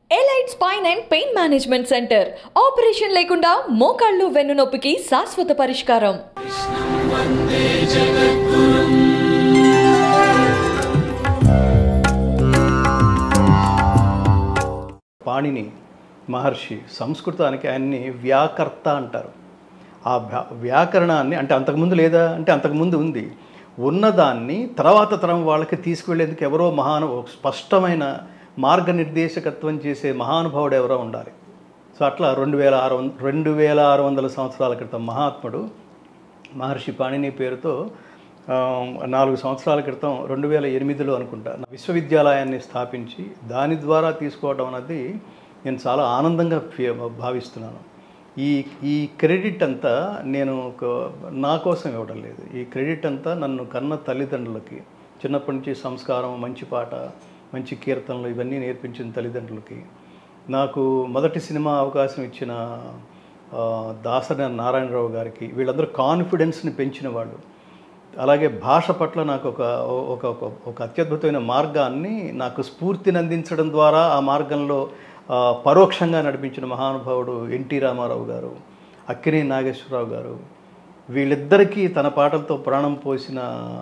Elite spine and pain management centre operation లేకుండా మోకాళ్ళు వెన్నునొప్పికి శాశ్వత పరిష్కారం పాణిని మహర్షి సంస్కృతానికి ఆయన్ని వ్యాకర్త అంటారు ఆ వ్యా- వ్యాకరణాన్ని అంటే అంతకుముందు లేదా అంటే అంతకుముందు ఉంది ఉన్నదాన్ని తర్వాత తరం వాళ్ళకి తీసుకువెళ్ళేందుకు ఎవరో మహాను ఒక స్పష్టమైన మార్గనిర్దేశకత్వం చేసే మహానుభావుడు ఎవరో ఉండాలి సో అట్లా రెండు వేల ఆరు వంద రెండు వేల ఆరు వందల సంవత్సరాల క్రితం మహాత్ముడు మహర్షి పాణిని పేరుతో ఆ, నాలుగు సంవత్సరాల క్రితం రెండు వేల ఎనిమిదిలో అనుకుంటా విశ్వవిద్యాలయాన్ని స్థాపించి దాని ద్వారా తీసుకోవడం అన్నది నేను చాలా ఆనందంగా ఫీ- భావిస్తున్నాను ఈ ఈ క్రెడిట్ అంతా నేను ఒక నా కోసం ఇవ్వడం లేదు ఈ క్రెడిట్ అంతా నన్ను కన్న తల్లిదండ్రులకి చిన్నప్పటి నుంచి సంస్కారం మంచి పాట మంచి కీర్తనలు ఇవన్నీ నేర్పించిన తల్లిదండ్రులకి నాకు మొదటి సినిమా అవకాశం ఇచ్చిన ఆ, దాసరి నారాయణరావు గారికి వీళ్ళందరూ కాన్ఫిడెన్స్ని పెంచిన వాళ్ళు అలాగే భాష పట్ల నాకు ఒక ఒక ఒక ఒక అత్యద్భుతమైన మార్గాన్ని నాకు స్ఫూర్తిని అందించడం ద్వారా ఆ మార్గంలో ఆ, పరోక్షంగా నడిపించిన మహానుభావుడు ఎన్టీ రామారావు గారు అక్కినే నాగేశ్వరరావు గారు వీళ్ళిద్దరికీ తన పాటలతో ప్రాణం పోసిన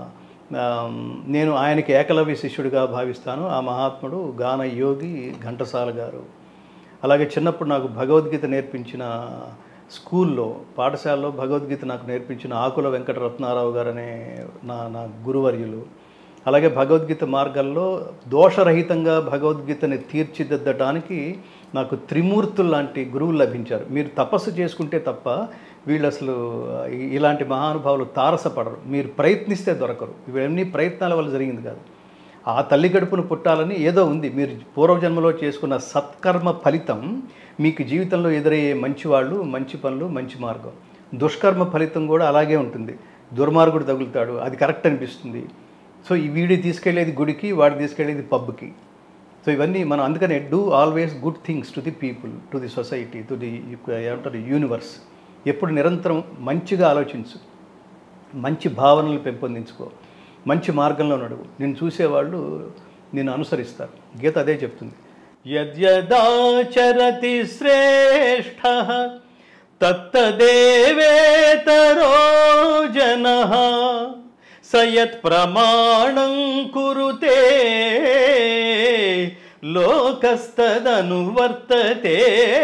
ఆ, నేను ఆయనకి ఏకలవ్య శిష్యుడిగా భావిస్తాను ఆ మహాత్ముడు గాన యోగి ఘంటసాల గారు అలాగే చిన్నప్పుడు నాకు భగవద్గీత నేర్పించిన స్కూల్లో పాఠశాలలో భగవద్గీత నాకు నేర్పించిన ఆకుల వెంకట రత్నారావు గారు అనే నా నా గురువర్యులు అలాగే భగవద్గీత మార్గాల్లో దోషరహితంగా భగవద్గీతని తీర్చిదిద్దడానికి నాకు త్రిమూర్తులు లాంటి గురువులు లభించారు మీరు తపస్సు చేసుకుంటే తప్ప వీళ్ళు అసలు ఈ- ఇలాంటి మహానుభావులు తారసపడరు మీరు ప్రయత్నిస్తే దొరకరు ఇవన్నీ ప్రయత్నాల వల్ల జరిగింది కాదు ఆ తల్లి గడుపును పుట్టాలని ఏదో ఉంది మీరు పూర్వజన్మలో చేసుకున్న సత్కర్మ ఫలితం మీకు జీవితంలో ఎదురయ్యే మంచి వాళ్ళు మంచి పనులు మంచి మార్గం దుష్కర్మ ఫలితం కూడా అలాగే ఉంటుంది దుర్మార్గుడు తగులుతాడు అది కరెక్ట్ అనిపిస్తుంది సో ఈ వీడి తీసుకెళ్లేది గుడికి వాడు తీసుకెళ్లేది పబ్కి సో ఇవన్నీ మనం అందుకనే do always good things to the people to the society to the ఏమంటారు యూనివర్స్ ఎప్పుడు నిరంతరం మంచిగా ఆలోచించు మంచి భావనలు పెంపొందించుకో మంచి మార్గంలో నడువు నేను చూసేవాళ్ళు నేను అనుసరిస్తారు గీత అదే చెప్తుంది యద్యదాచరతి శ్రేష్ఠ తత్తదేవేతరో జన సయత్ ప్రమాణం కురుతే లోకస్తదనువర్తతే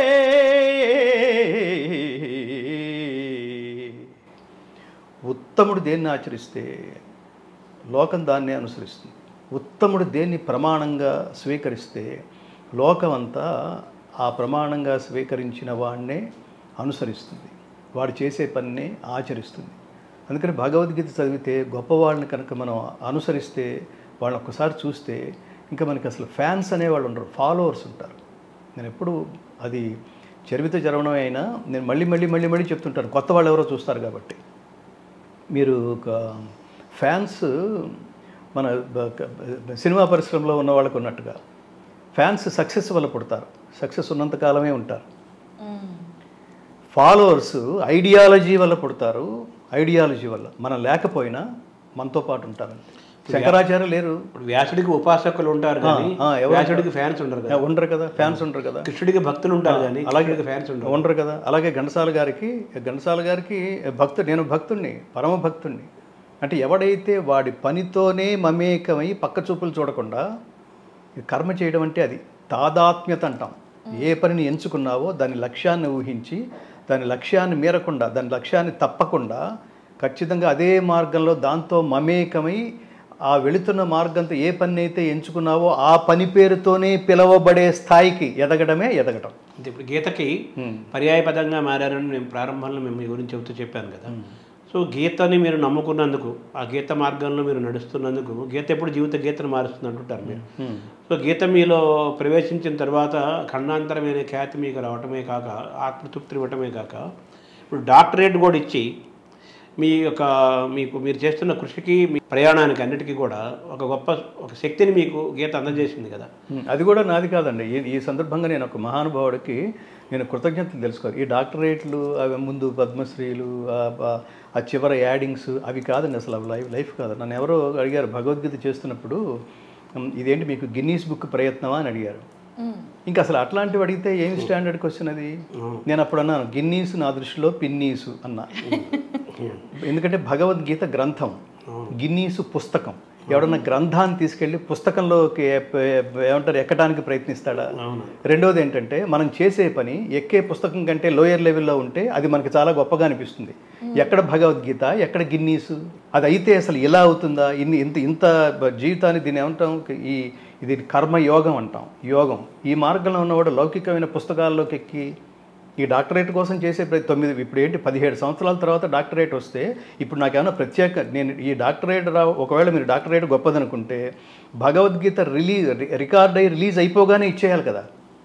ఉత్తముడు దేన్ని ఆచరిస్తే లోకం దాన్నే అనుసరిస్తుంది ఉత్తముడు దేన్ని ప్రమాణంగా స్వీకరిస్తే లోకమంతా ఆ ప్రమాణంగా స్వీకరించిన వాడినే అనుసరిస్తుంది వాడు చేసే పనినే ఆచరిస్తుంది అందుకని భగవద్గీత చదివితే గొప్పవాళ్ళని కనుక మనం అనుసరిస్తే వాళ్ళని ఒక్కసారి చూస్తే ఇంకా మనకి అసలు ఫ్యాన్స్ అనేవాళ్ళు ఉండరు ఫాలోవర్స్ ఉంటారు నేను ఎప్పుడు అది చరివిత జరగడం అయినా నేను మళ్ళీ మళ్ళీ మళ్ళీ మళ్ళీ చెప్తుంటాను కొత్త వాళ్ళు ఎవరో చూస్తారు కాబట్టి మీరు ఒక ఫ్యాన్స్ మన బ- క- సినిమా పరిశ్రమలో ఉన్న వాళ్ళకు ఉన్నట్టుగా ఫ్యాన్స్ సక్సెస్ వల్ల పుడతారు సక్సెస్ ఉన్నంత కాలమే ఉంటారు ఫాలోవర్స్ ఐడియాలజీ వల్ల పుడతారు ఐడియాలజీ వల్ల మనం లేకపోయినా మనతో పాటు ఉంటారు శంకరాచార్య లేరు ఇప్పుడు వ్యాసుడికి ఉపాసకులు ఉంటారు కానీ ఆ, ఎవరు వ్యాసుడికి ఫ్యాన్స్ ఉండరు కదా ఉండరు కదా ఫ్యాన్స్ ఉండరు కదా కృష్ణుడికి భక్తులు ఉంటారు కానీ అలాగే కృష్ణుడికి ఫ్యాన్స్ ఉండరు ఉండరు కదా అలాగే ఘంటసాల గారికి ఘంటసాల గారికి భక్తు నేను భక్తుణ్ణి పరమ భక్తుణ్ణి అంటే ఎవడైతే వాడి పనితోనే మమేకమై పక్క చూపులు చూడకుండా ఈ కర్మ చేయడం అంటే అది తాదాత్మ్యత అంటాం ఏ పనిని ఎంచుకున్నావో దాని లక్ష్యాన్ని ఊహించి దాని లక్ష్యాన్ని మీరకుండా దాని లక్ష్యాన్ని తప్పకుండా ఖచ్చితంగా అదే మార్గంలో దాంతో మమేకమై ఆ వెళుతున్న మార్గంతో ఏ పని అయితే ఎంచుకున్నావో ఆ పని పేరుతోనే పిలవబడే స్థాయికి ఎదగడమే ఎదగటం అంటే ఇప్పుడు గీతకి పర్యాయపదంగా మారారని నేను ప్రారంభంలో మేము మీ గురించి చెబుతూ చెప్పాను కదా సో గీతని మీరు నమ్ముకున్నందుకు ఆ గీత మార్గంలో మీరు నడుస్తున్నందుకు గీత ఎప్పుడు జీవిత గీతను మారుస్తుంది అంటుంటారు మీరు సో గీత మీలో ప్రవేశించిన తర్వాత ఖండాంతరమైన ఖ్యాతి మీకు రావటమే కాక ఆత్మతృప్తి ఇవ్వటమే కాక ఇప్పుడు డాక్టరేట్ కూడా ఇచ్చి మీ యొక్క మీకు మీరు చేస్తున్న కృషికి మీ ప్రయాణానికి అన్నిటికీ కూడా ఒక గొప్ప ఒక శక్తిని మీకు గీత అందజేసింది కదా ఉమ్, అది కూడా నాది కాదండి ఈ ఈ సందర్భంగా నేను ఒక మహానుభావుడికి నేను కృతజ్ఞతలు తెలుసుకోవాలి ఈ డాక్టరేట్లు అవి ముందు పద్మశ్రీలు ఆ- ఆ- ఆ చివరి యాడింగ్స్ అవి కాదండి అసలు అవి లైఫ్ లైఫ్ కాదు నన్ను ఎవరో అడిగారు భగవద్గీత చేస్తున్నప్పుడు ఉమ్, ఇదేంటి మీకు గిన్నీస్ బుక్ ప్రయత్నమా అని అడిగారు ఇంకా అసలు అట్లాంటివి అడిగితే ఏం స్టాండర్డ్ క్వశ్చన్ అది నేను అప్పుడు అన్నాను గిన్నీసు నా దృష్టిలో పిన్నీసు అన్నా ఎందుకంటే భగవద్గీత గ్రంథం గిన్నీసు పుస్తకం ఎవడన్నా గ్రంథాన్ని తీసుకెళ్ళి పుస్తకంలోకి ఎప్ప- ఏమంటారు ఎక్కడానికి ప్రయత్నిస్తాడా అవును రెండోది ఏంటంటే మనం చేసే పని ఎక్కే పుస్తకం కంటే లోయర్ లెవెల్లో ఉంటే అది మనకి చాలా గొప్పగా అనిపిస్తుంది ఎక్కడ భగవద్గీత ఎక్కడ గిన్నీసు అది అయితే అసలు ఇలా అవుతుందా ఇన్ని ఇంత ఇంత బ- జీవితాన్ని దీన్ని ఏమంటాం ఈ ఇది కర్మ యోగం అంటాం యోగం ఈ మార్గంలో ఉన్నవాడు లౌకికమైన పుస్తకాల్లోకి ఎక్కి ఈ డాక్టరేట్ కోసం చేసే ప్రతి తొమ్మిది ఇప్పుడు ఏంటి పదిహేడు సంవత్సరాల తర్వాత డాక్టరేట్ వస్తే ఇప్పుడు నాకేమైనా ప్రత్యేక నేను ఈ డాక్టరేట్ రా ఒకవేళ మీరు డాక్టరేట్ గొప్పదనుకుంటే భగవద్గీత రిలీజ్ రికార్డ్ అయ్యి రిలీజ్ అయిపోగానే ఇచ్చేయాలి కదా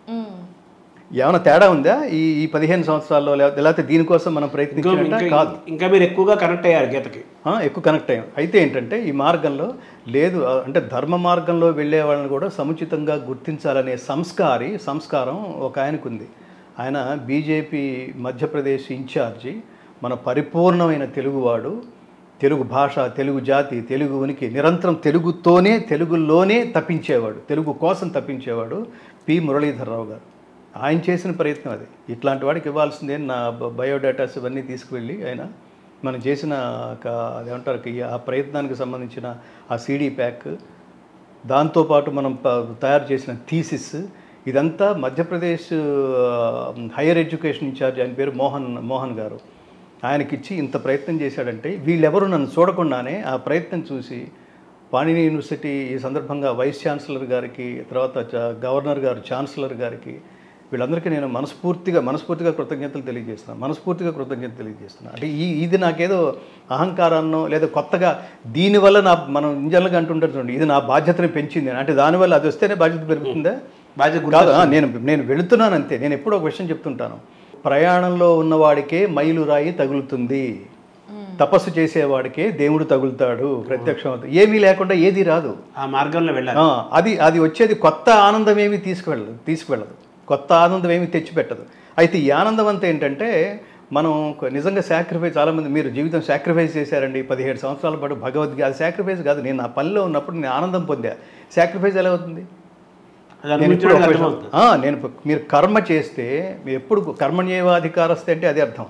ఏమైనా తేడా ఉందా ఈ ఈ పదిహేను సంవత్సరాల్లో లేకపోతే లేకపోతే దీనికోసం మనం ఇంకా ప్రయత్నించినట్ట ఇంకా- కాదు ఇంకా మీరు ఎక్కువగా కనెక్ట్ అయ్యారు గీతకి ఆ, ఎక్కువ కనెక్ట్ అయ్యాం అయితే ఏంటంటే ఈ మార్గంలో లేదు ఆ, అంటే ధర్మ మార్గంలో వెళ్ళే వాళ్ళని కూడా సముచితంగా గుర్తించాలనే సంస్కారి సంస్కారం ఒక ఆయనకు ఉంది ఆయన బీజేపీ మధ్యప్రదేశ్ ఇన్ఛార్జి మన పరిపూర్ణమైన తెలుగువాడు తెలుగు భాష తెలుగు జాతి తెలుగు ఉనికి నిరంతరం తెలుగుతోనే తెలుగులోనే తప్పించేవాడు తెలుగు కోసం తప్పించేవాడు పి మురళీధర్రావు గారు ఆయన చేసిన ప్రయత్నం అది ఇట్లాంటి వాడికి ఇవ్వాల్సిందే నా బ- బయోడేటాస్ ఇవన్నీ తీసుకువెళ్ళి ఆయన మనం చేసిన ఒక అదేమంటారు ఈ ఆ ప్రయత్నానికి సంబంధించిన ఆ సీడీ ప్యాక్ దాంతోపాటు మనం ప- తయారు చేసిన థీసిస్ ఇదంతా మధ్యప్రదేశ్ హైయర్ ఎడ్యుకేషన్ ఇన్ఛార్జ్ ఆయన పేరు మోహన్ మోహన్ గారు ఆయనకిచ్చి ఇంత ప్రయత్నం చేశాడంటే వీళ్ళెవరు నన్ను చూడకుండానే ఆ ప్రయత్నం చూసి పాణిని యూనివర్సిటీ ఈ సందర్భంగా వైస్ ఛాన్సలర్ గారికి తర్వాత చ- గవర్నర్ గారు ఛాన్సలర్ గారికి వీళ్ళందరికీ నేను మనస్ఫూర్తిగా మనస్ఫూర్తిగా కృతజ్ఞతలు తెలియజేస్తున్నాను మనస్ఫూర్తిగా కృతజ్ఞతలు తెలియజేస్తున్నాను అంటే ఈ ఇది నాకేదో అహంకారాన్నో లేదా కొత్తగా దీనివల్ల నా మనం ఇంజన్లుగా అంటుంటారు చూడండి ఇది నా బాధ్యతని పెంచింది అని. అంటే దానివల్ల అది వస్తేనే బాధ్యత పెరుగుతుందా బాధ్యత కాదు ఆ, నేను నేను వెళుతున్నాను అంతే నేను ఎప్పుడో ఒక విషయం చెప్తుంటాను ప్రయాణంలో ఉన్నవాడికే మైలు రాయి తగులుతుంది తపస్సు చేసేవాడికే దేవుడు తగులుతాడు ప్రత్యక్షం అవుతాడు ఏమీ లేకుండా ఏది రాదు ఆ మార్గంలో వెళ్ళాలి ఆ, అది అది వచ్చేది కొత్త ఆనందం ఏమి తీసుకువెళ్ళదు తీసుకువెళ్ళదు కొత్త ఆనందం ఏమి తెచ్చిపెట్టదు అయితే ఈ ఆనందం అంతా ఏంటంటే మనం కొ- నిజంగా సాక్రిఫైస్ చాలామంది మీరు జీవితం సాక్రిఫైస్ చేశారండి పదిహేడు సంవత్సరాల పాటు భగవద్గీత అది సాక్రిఫైస్ కాదు నేను నా పనిలో ఉన్నప్పుడు నేను ఆనందం పొందా సాక్రిఫైస్ ఎలా అవుతుంది అది నేను అనుభవించడం ఇప్పుడు ఒక అర్థమవుతుంది విషయం- ఆ, నేను ఇప్పుడు మీరు కర్మ చేస్తే మీరు ఎప్పుడు కర్మణ్యేవాధికారస్తే అంటే అదే అర్థం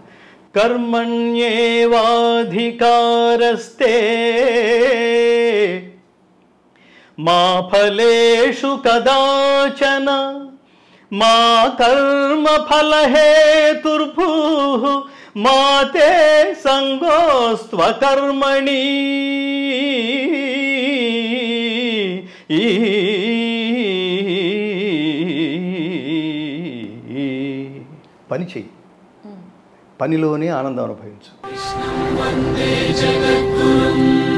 కర్మణ్యేవాధికారస్తే మా ఫలేషు కదాచన మా కర్మ ఫలహేతుర్భూ మాతే సంగోస్త్వ కర్మణి పని చెయ్యి పనిలోనే ఆనందం అనుభవించు वन्दे जगद्गुरुम्